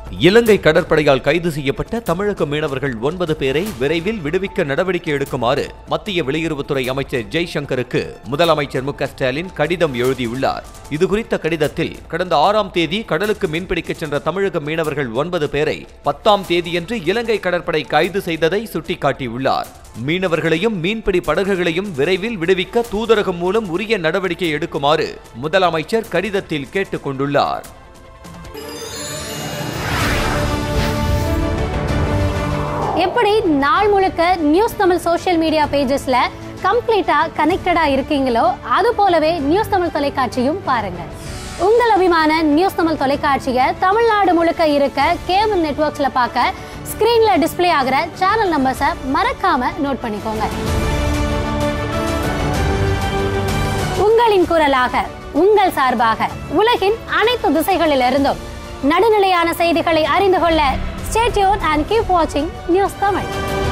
இலங்கை கடற்படையால் கைது செய்யப்பட்ட தமிழக மீனவர்கள் ஒன்பது பேரை விரைவில் விடுவிக்க நடவடிக்கை எடுக்குமாறு மத்திய வெளியுறவுத்துறை அமைச்சர் ஜெய்சங்கருக்கு முதலமைச்சர் மு க ஸ்டாலின் கடிதம் எழுதியுள்ளார் இதுகுறித்த கடிதத்தில் கடந்த ஆறாம் தேதி கடலுக்கு மீன்பிடிக்கச் சென்ற தமிழக மீனவர்கள் ஒன்பது பேரை பத்தாம் தேதியன்று இலங்கை கடற்படை கைது செய்ததை சுட்டிக்காட்டியுள்ளார் மீனவர்களையும் மீன்பிடி படகுகளையும் விரைவில் விடுவிக்க தூதரகம் மூலம் உரிய நடவடிக்கை எடுக்குமாறு முதலமைச்சர் கடிதத்தில் கேட்டுக் கொண்டுள்ளார் எப்படி நாள் முழுக்க நியூஸ் தமிழ் சோஷியல் மீடியா பேஜஸ்ல கம்ப்ளீட்டா கனெக்டடா இருக்கீங்களோ அது போலவே நியூஸ் தமிழ் தொலைக்காட்சியும் பாருங்க உங்கள் அபிமான நியூஸ் தமிழ் தொலைக்காட்சியை தமிழ்நாடு முழுக்க இருக்க கேபிள் நெட்வொர்க்ஸ்ல பார்க்க ஸ்கிரீன்ல டிஸ்ப்ளே ஆகிற சேனல் நம்பர்ஸை மறக்காம நோட் பண்ணிக்கோங்க உங்களின் குரலாக உங்கள் சார்பாக உலகின் அனைத்து திசைகளிலிருந்தும் நடுநிலையான செய்திகளை அறிந்து கொள்ள ஸ்டேட்யூன் அண்ட் கீப் வாட்சிங் நியூஸ் தமிழ்